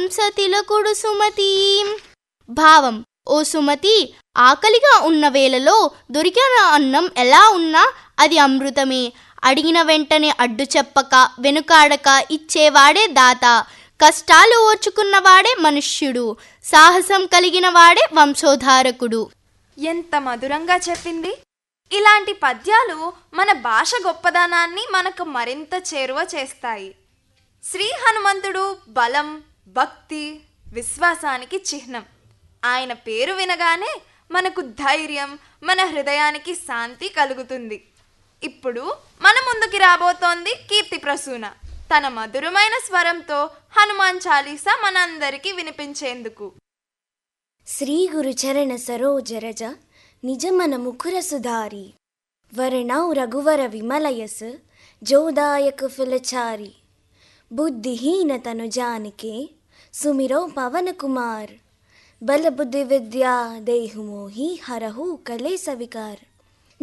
హంస తిలకుడు సుమతి భావం ఓ సుమతి ఆకలిగా ఉన్న వేళలో దొరికిన అన్నం ఎలా ఉన్నా అది అమృతమే అడిగిన వెంటనే అడ్డు చెప్పక వెనుకాడక ఇచ్చేవాడే దాత కష్టాలు ఓర్చుకున్నవాడే మనుష్యుడు సాహసం కలిగిన వాడే వంశోధారకుడు ఎంత మధురంగా చెప్పింది ఇలాంటి పద్యాలు మన భాష గొప్పదనాన్ని మనకు మరింత చేరువ చేస్తాయి శ్రీ హనుమంతుడు బలం భక్తి విశ్వాసానికి చిహ్నం ఆయన పేరు వినగానే మనకు ధైర్యం మన హృదయానికి శాంతి కలుగుతుంది ఇప్పుడు మన ముందుకి రాబోతోంది కీర్తి ప్రసూన తన మధురమైన స్వరంతో హనుమాన్ చాలీసా మనందరికీ వినిపించేందుకు శ్రీ గురుచరణ సరోజరజ నిజమన ముఖుర సుధారి వరణౌ రఘువర విమలయస్ జోదాయక ఫిలచారి బుద్ధిహీన తను జానికే సుమిరో పవన కుమార్ బల బుద్ధి విద్యా దేహు మోహి హరహు కలే సవికార్